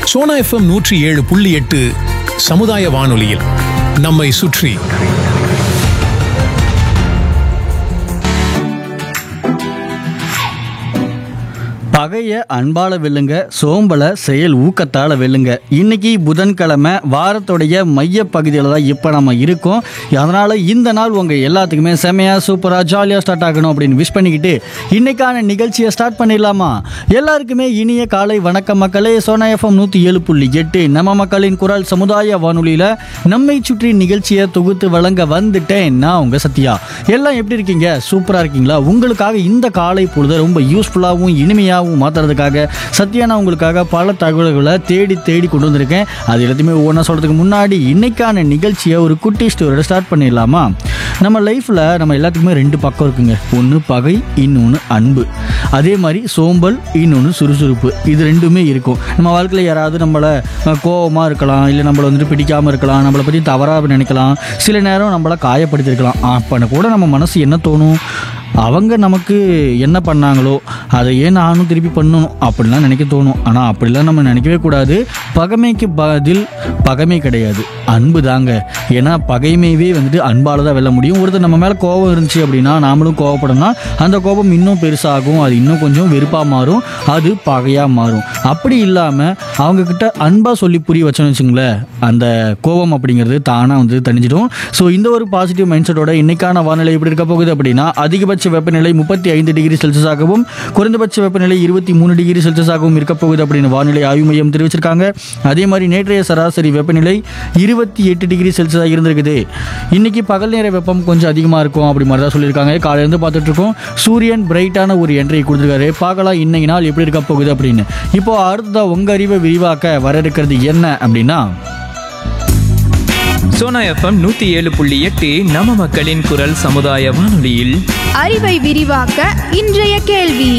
Sona FM நூற்றி ஏழு புள்ளி எட்டு சமுதாய வானொலியில் நம்மை சுற்றி பகைய அன்பால வெல்லுங்க சோம்பல செயல் ஊக்கத்தால வெல்லுங்க இன்னைக்கு புதன்கிழமை வாரத்துடைய மைய பகுதியில் தான் இப்போ நம்ம இருக்கோம் அதனால இந்த நாள் உங்க எல்லாத்துக்குமே செமையா சூப்பரா ஜாலியாக ஸ்டார்ட் ஆகணும் அப்படின்னு விஷ் பண்ணிக்கிட்டு இன்னைக்கான நிகழ்ச்சியை ஸ்டார்ட் பண்ணிடலாமா எல்லாருக்குமே இனிய காலை வணக்கம் மக்களே சோனா எஃப்எம் நூற்றி ஏழு புள்ளி எட்டு நம்ம மக்களின் குரல் சமுதாய வானொலியில் நம்மை சுற்றி நிகழ்ச்சியை தொகுத்து வழங்க வந்துட்டேன் நான் உங்க சத்யா எல்லாம் எப்படி இருக்கீங்க சூப்பரா இருக்கீங்களா உங்களுக்காக இந்த காலை பொழுது ரொம்ப யூஸ்ஃபுல்லாகவும் இனிமையாகவும் மாற்றுறதுக்காக சத்யா நான் உங்களுக்காக பல தகவல்களை தேடி தேடி கொண்டு வந்திருக்கேன் அது எல்லாத்தையுமே ஒவ்வொன்றா சொல்கிறதுக்கு முன்னாடி இன்னைக்கான நிகழ்ச்சியை ஒரு குட்டி ஸ்டோரியோட ஸ்டார்ட் பண்ணிடலாமா நம்ம லைஃப்பில் நம்ம எல்லாத்துக்குமே ரெண்டு பக்கம் இருக்குங்க ஒன்று பகை இன்னொன்று அன்பு அதே மாதிரி சோம்பல் இன்னொன்று சுறுசுறுப்பு இது ரெண்டுமே இருக்கும் நம்ம வாழ்க்கையில் யாராவது நம்மளை கோபமாக இருக்கலாம் இல்லை நம்மளை வந்துட்டு பிடிக்காமல் இருக்கலாம் நம்மளை பற்றி தவறாக நினைக்கலாம் சில நேரம் நம்மளை காயப்படுத்தியிருக்கலாம் அப்போ கூட நம்ம மனசு என்ன தோணும் அவங்க நமக்கு என்ன பண்ணாங்களோ அதை ஏன் நானும் திருப்பி பண்ணணும் அப்படிலாம் நினைக்க தோணும் ஆனால் அப்படிலாம் நம்ம நினைக்கவே கூடாது பகைமைக்கு பதில் பகைமை கிடையாது அன்பு தாங்க ஏன்னா பகைமையவே வந்துட்டு அன்பால் தான் வெல்ல முடியும் ஒருத்தர் நம்ம மேலே கோபம் இருந்துச்சு அப்படின்னா நாமளும் கோவப்படணும்னா அந்த கோபம் இன்னும் பெருசாகும் அது இன்னும் கொஞ்சம் வெறுப்பாக மாறும் அது பகையாக மாறும் அப்படி இல்லாமல் அவங்கக்கிட்ட அன்பாக சொல்லி புரிய வச்சோன்னு வச்சுங்களேன் அந்த கோபம் அப்படிங்கிறது தானாக வந்து தணிஞ்சிடும் ஸோ இந்த ஒரு பாசிட்டிவ் மைண்ட் செட்டோட இன்னைக்கான வானிலை எப்படி இருக்க போகுது அப்படின்னா அதிகபட்ச வெப்பநிலை முப்பத்தி ஐந்து டிகிரி செல்சியஸாகவும் குறைந்தபட்ச வெப்பநிலை இருபத்தி மூணு டிகிரி செல்சியஸாகவும் இருக்க போகுது அப்படின்னு வானிலை ஆய்வு மையம் தெரிவிச்சிருக்காங்க அதே மாதிரி நேற்றைய சராசரி வெப்பநிலை இருபத்தி எட்டு டிகிரி செல்சியஸாக இருந்திருக்குது இன்னைக்கு பகல் நேர வெப்பம் கொஞ்சம் அதிகமாக இருக்கும் அப்படி மாதிரி தான் சொல்லியிருக்காங்க காலையிலேருந்து பார்த்துட்டு இருக்கோம் சூரியன் பிரைட்டான ஒரு என்ட்ரி கொடுத்துருக்காரு பார்க்கலாம் இன்னைக்கு நாள் எப்படி இருக்க போகுது அப்படின்னு இப்போ அடுத்ததா உங்க அறிவை விரிவாக்க வர இருக்கிறது என்ன அப்படின்னா சோனா எஃப்எம் நூத்தி ஏழு புள்ளி எட்டு நம்ம மக்களின் குரல் சமுதாய வானொலியில் அறிவை விரிவாக்க இன்றைய கேள்வி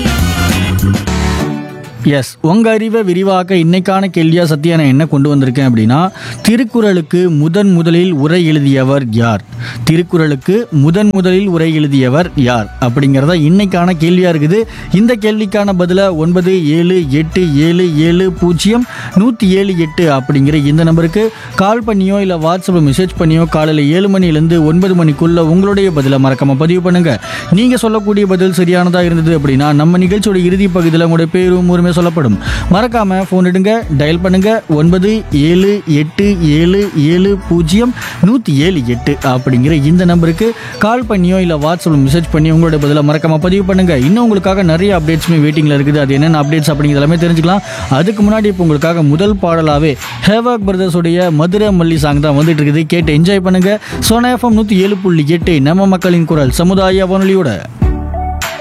எஸ் உங்க அறிவை விரிவாக்க இன்னைக்கான கேள்வியா சத்யா நான் என்ன கொண்டு வந்திருக்கேன் அப்படின்னா திருக்குறளுக்கு முதன் முதலில் உரை எழுதியவர் யார் திருக்குறளுக்கு முதன் முதலில் உரை எழுதியவர் யார் அப்படிங்கிறதா இன்னைக்கான கேள்வியா இருக்குது இந்த கேள்விக்கான பதில ஒன்பது ஏழு எட்டு ஏழு ஏழு பூஜ்ஜியம் நூற்றி ஏழு எட்டு அப்படிங்கிற இந்த நம்பருக்கு கால் பண்ணியோ இல்லை வாட்ஸ்அப்பில் மெசேஜ் பண்ணியோ காலையில் ஏழு மணிலேருந்து ஒன்பது மணிக்குள்ள உங்களுடைய பதிலை மறக்காம பதிவு பண்ணுங்க நீங்க சொல்லக்கூடிய பதில் சரியானதா இருந்தது அப்படின்னா நம்ம நிகழ்ச்சியோட இறுதி பகுதியில் உங்களுடைய பேரும் ஊருமே சொல்லப்படும் மறக்காம ஃபோன் எடுங்க டயல் பண்ணுங்க ஒன்பது ஏழு எட்டு ஏழு ஏழு பூஜ்ஜியம் நூற்றி ஏழு எட்டு அப்படிங்கிற இந்த நம்பருக்கு கால் பண்ணியோ இல்லை வாட்ஸ்அப்பில் மெசேஜ் பண்ணி உங்களுடைய பதிலை மறக்காம பதிவு பண்ணுங்க இன்னும் உங்களுக்காக நிறைய அப்டேட்ஸுமே வெயிட்டிங்கில் இருக்குது அது என்னென்ன அப்டேட்ஸ் அப்படிங்கிறது எல்லாமே தெரிஞ்சுக்கலாம் அதுக்கு முன்னாடி இப்போ உங்களுக்காக முதல் பாடலாவே ஹேவாக் பிரதர்ஸுடைய மதுரை மல்லி சாங் தான் வந்துட்டு இருக்குது கேட்டு என்ஜாய் பண்ணுங்க சோனா எஃப்எம் நூற்றி ஏழு புள்ளி எட்டு நம்ம மக்களின் குரல் சமுதாய வானொலியோட